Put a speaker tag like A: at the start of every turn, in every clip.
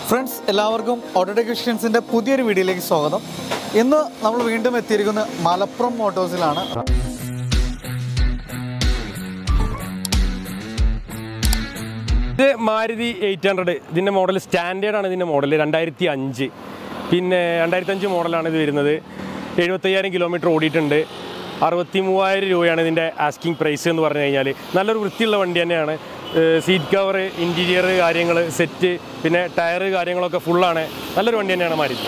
A: friends എല്ലാവർക്കും ഓട്ടോടെക്നിഷ്യൻസിൻ്റെ പുതിയൊരു വീഡിയോയിലേക്ക് സ്വാഗതം ഇന്ന് നമ്മൾ വീണ്ടും എത്തിയിരിക്കുന്നത് മലപ്പുറം മോട്ടോഴ്സിലാണ്
B: ഇത് മാരുതി എയ്റ്റ് ഹൺഡ്രഡ് ഇതിൻ്റെ മോഡൽ സ്റ്റാൻഡേർഡ് ആണ് ഇതിൻ്റെ മോഡൽ രണ്ടായിരത്തി അഞ്ച് പിന്നെ രണ്ടായിരത്തി അഞ്ച് മോഡലാണ് ഇത് വരുന്നത് എഴുപത്തയ്യായിരം കിലോമീറ്റർ ഓടിയിട്ടുണ്ട് അറുപത്തി മൂവായിരം രൂപയാണ് ഇതിൻ്റെ ആസ്കിങ് പ്രൈസ് എന്ന് പറഞ്ഞു കഴിഞ്ഞാൽ നല്ലൊരു വൃത്തിയുള്ള വണ്ടി തന്നെയാണ് സീറ്റ് കവർ ഇൻറ്റീരിയർ കാര്യങ്ങൾ സെറ്റ് പിന്നെ ടയർ കാര്യങ്ങളൊക്കെ ഫുള്ളാണ് നല്ലൊരു വണ്ടി തന്നെയാണ് മാരുതി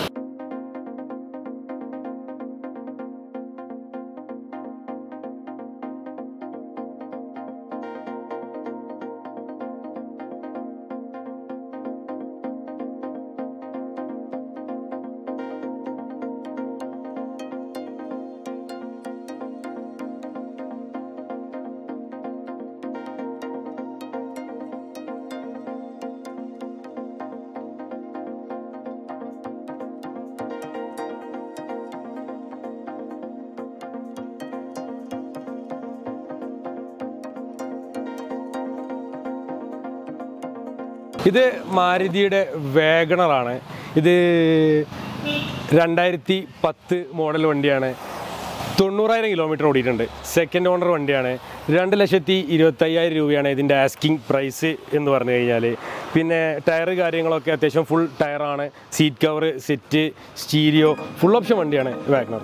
B: ഇത് മാരുതിയുടെ വേഗണറാണ് ഇത് രണ്ടായിരത്തി പത്ത് മോഡൽ വണ്ടിയാണ് തൊണ്ണൂറായിരം കിലോമീറ്റർ ഓടിയിട്ടുണ്ട് സെക്കൻഡ് ഓണർ വണ്ടിയാണ് രണ്ട് ലക്ഷത്തി ഇരുപത്തയ്യായിരം രൂപയാണ് ഇതിൻ്റെ ആസ്കിങ് പ്രൈസ് എന്ന് പറഞ്ഞു കഴിഞ്ഞാൽ പിന്നെ ടയർ കാര്യങ്ങളൊക്കെ അത്യാവശ്യം ഫുൾ ടയറാണ് seat cover set stereo full option വണ്ടിയാണ് വാഗ്നർ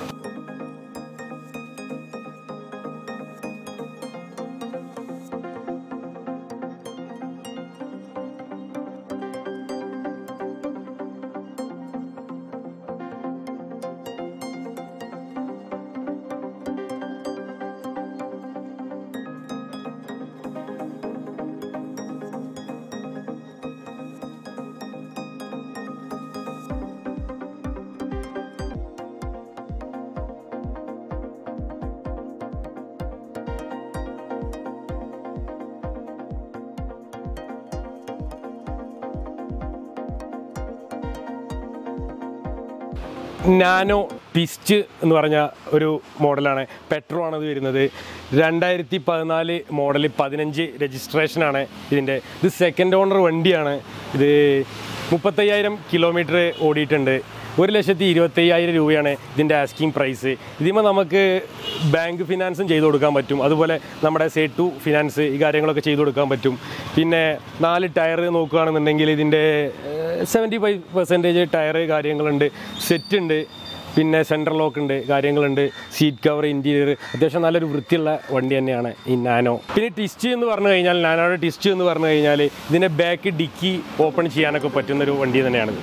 B: നാനോ ട്വിസ്റ്റ് എന്ന് പറഞ്ഞ ഒരു മോഡലാണ് പെട്രോ ആണ് ഇത് വരുന്നത് രണ്ടായിരത്തി പതിനാല് മോഡൽ പതിനഞ്ച് രജിസ്ട്രേഷനാണ് ഇതിൻ്റെ ഇത് സെക്കൻഡ് ഓണർ വണ്ടിയാണ് ഇത് മുപ്പത്തയ്യായിരം കിലോമീറ്റർ ഓടിയിട്ടുണ്ട് ഒരു ലക്ഷത്തി ഇരുപത്തയ്യായിരം രൂപയാണ് ഇതിൻ്റെ ആസ്കിങ് പ്രൈസ് ഇതിമ്പോൾ നമുക്ക് ബാങ്ക് ഫിനാൻസും ചെയ്തു കൊടുക്കാൻ പറ്റും അതുപോലെ നമ്മുടെ സേ ടു ഫിനാൻസ് ഈ കാര്യങ്ങളൊക്കെ ചെയ്തു കൊടുക്കാൻ പറ്റും പിന്നെ നാല് ടയർ നോക്കുകയാണെന്നുണ്ടെങ്കിൽ ഇതിൻ്റെ സെവൻറ്റി ഫൈവ് പെർസെൻറ്റേജ് ടയർ കാര്യങ്ങളുണ്ട് സെറ്റ് ഉണ്ട് പിന്നെ സെൻട്രൽ ലോക്ക് ഉണ്ട് കാര്യങ്ങളുണ്ട് സീറ്റ് കവർ ഇൻറ്റീരിയർ അത്യാവശ്യം നല്ലൊരു വൃത്തിയുള്ള വണ്ടി തന്നെയാണ് ഈ നാനോ പിന്നെ ടിസ്റ്റ് എന്ന് പറഞ്ഞു കഴിഞ്ഞാൽ നാനോയുടെ ടിസ്റ്റ് എന്ന് പറഞ്ഞു കഴിഞ്ഞാൽ ഇതിൻ്റെ ബാക്ക് ഡിക്കി ഓപ്പൺ ചെയ്യാനൊക്കെ പറ്റുന്നൊരു വണ്ടി തന്നെയാണിത്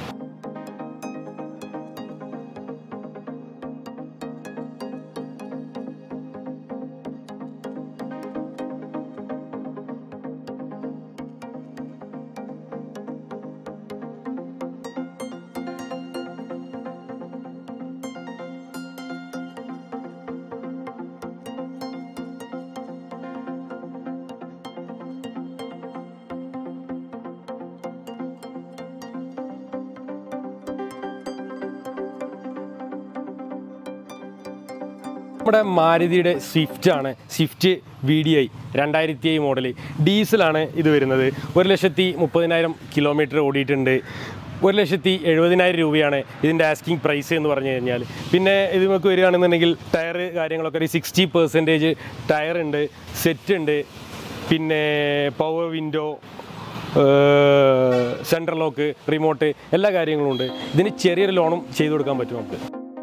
B: നമ്മുടെ മാരുതിയുടെ സ്വിഫ്റ്റ് ആണ് സ്വിഫ്റ്റ് വി ഡി ഐ രണ്ടായിരത്തി ഏഴ് മോഡൽ ഡീസലാണ് ഇത് വരുന്നത് ഒരു ലക്ഷത്തി മുപ്പതിനായിരം കിലോമീറ്റർ ഓടിയിട്ടുണ്ട് ഒരു ലക്ഷത്തി എഴുപതിനായിരം രൂപയാണ് ഇതിൻ്റെ ആസ്കിങ് പ്രൈസ് എന്ന് പറഞ്ഞു കഴിഞ്ഞാൽ പിന്നെ ഇത് നമുക്ക് വരികയാണെന്നുണ്ടെങ്കിൽ ടയർ കാര്യങ്ങളൊക്കെ ഒരു സിക്സ്റ്റി പെർസെൻറ്റേജ് ടയർ ഉണ്ട് സെറ്റ് ഉണ്ട് പിന്നെ power window central lock remote എല്ലാ കാര്യങ്ങളും ഉണ്ട് ഇതിന് ചെറിയൊരു ലോണും ചെയ്തു കൊടുക്കാൻ പറ്റും നമുക്ക്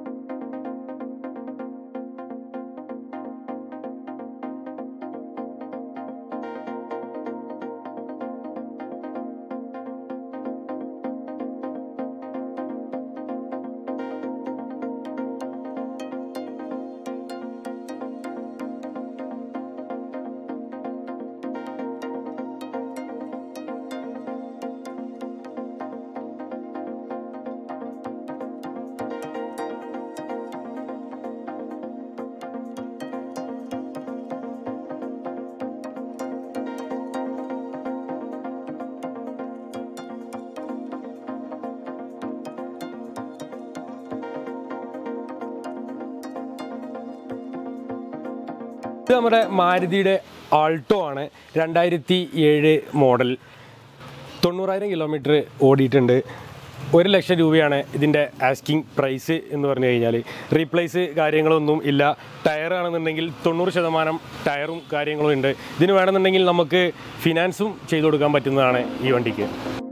B: ഇത് നമ്മുടെ മാരുതിയുടെ ആൾട്ടോ ആണ് രണ്ടായിരത്തി ഏഴ് മോഡൽ തൊണ്ണൂറായിരം കിലോമീറ്റർ ഓടിയിട്ടുണ്ട് ഒരു ലക്ഷം രൂപയാണ് ഇതിൻ്റെ ആസ്കിങ് പ്രൈസ് എന്ന് പറഞ്ഞു കഴിഞ്ഞാൽ റീപ്ലേസ് കാര്യങ്ങളൊന്നും ഇല്ല ടയർ ആണെന്നുണ്ടെങ്കിൽ തൊണ്ണൂറ് ശതമാനം ടയറും കാര്യങ്ങളും ഉണ്ട് ഇതിന് വേണമെന്നുണ്ടെങ്കിൽ നമുക്ക് ഫിനാൻസും ചെയ്തു കൊടുക്കാൻ പറ്റുന്നതാണ് ഈ വണ്ടിക്ക്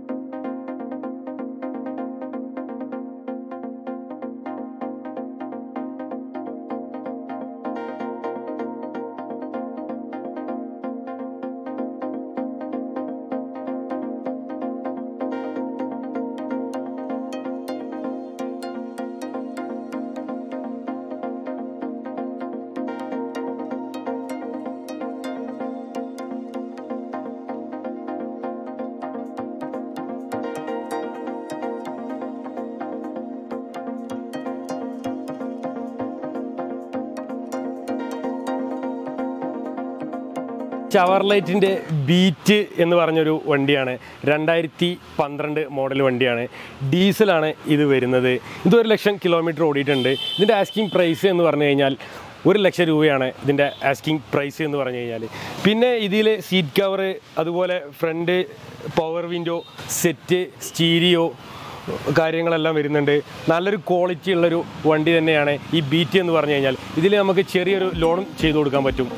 B: ചവർലൈറ്റിൻ്റെ ബീറ്റ് എന്ന് പറഞ്ഞൊരു വണ്ടിയാണ് രണ്ടായിരത്തി പന്ത്രണ്ട് മോഡൽ വണ്ടിയാണ് ഡീസലാണ് ഇത് വരുന്നത് ഇത് ഒരു ലക്ഷം കിലോമീറ്റർ ഓടിയിട്ടുണ്ട് ഇതിൻ്റെ ആസ്കിങ് പ്രൈസ് എന്ന് പറഞ്ഞു കഴിഞ്ഞാൽ ഒരു ലക്ഷം രൂപയാണ് ഇതിൻ്റെ ആസ്കിങ് പ്രൈസ് എന്ന് പറഞ്ഞു കഴിഞ്ഞാൽ പിന്നെ ഇതിൽ സീറ്റ് കവർ അതുപോലെ front power window set stereo കാര്യങ്ങളെല്ലാം വരുന്നുണ്ട് നല്ലൊരു ക്വാളിറ്റി ഉള്ളൊരു വണ്ടി തന്നെയാണ് ഈ ബീറ്റ് എന്ന് പറഞ്ഞു കഴിഞ്ഞാൽ ഇതിൽ നമുക്ക് ചെറിയൊരു ലോണും ചെയ്തു കൊടുക്കാൻ പറ്റും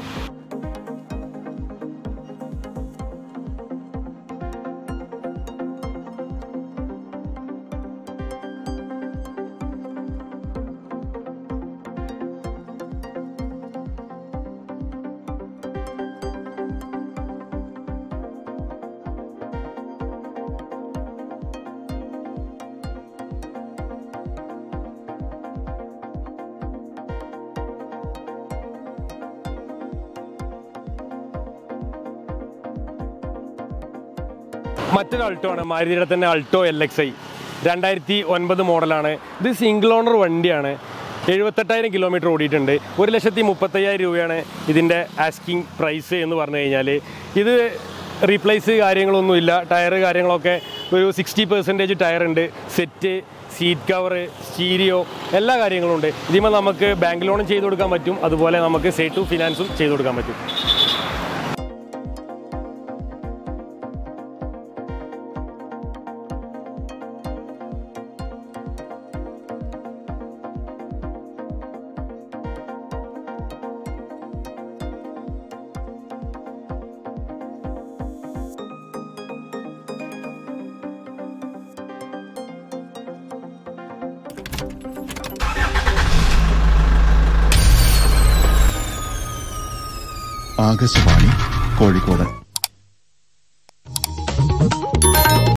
B: മറ്റൊരു അൾട്ടോ ആണ് മാരുതിയുടെ തന്നെ അൾട്ടോ എൽ എക്സ് ഐ രണ്ടായിരത്തി ഒൻപത് മോഡലാണ് ഇത് സിംഗിൾ ഓണർ വണ്ടിയാണ് എഴുപത്തെട്ടായിരം കിലോമീറ്റർ ഓടിയിട്ടുണ്ട് ഒരു ലക്ഷത്തി മുപ്പത്തയ്യായിരം രൂപയാണ് ഇതിൻ്റെ ആസ്കിങ് പ്രൈസ് എന്ന് പറഞ്ഞു കഴിഞ്ഞാൽ ഇത് റീപ്ലേസ് കാര്യങ്ങളൊന്നുമില്ല ടയർ കാര്യങ്ങളൊക്കെ ഒരു സിക്സ്റ്റി പെർസെൻറ്റേജ് ടയർ ഉണ്ട് സെറ്റ് സീറ്റ് കവർ സ്റ്റീരിയോ എല്ലാ കാര്യങ്ങളും ഉണ്ട് ഇതിന്മേൽ നമുക്ക് ബാങ്ക് ലോണും ചെയ്ത് കൊടുക്കാൻ പറ്റും അതുപോലെ നമുക്ക് സേ ടു ഫിനാൻസും ചെയ്ത് കൊടുക്കാൻ പറ്റും
C: ആകാശവാണി കോഴിക്കോട്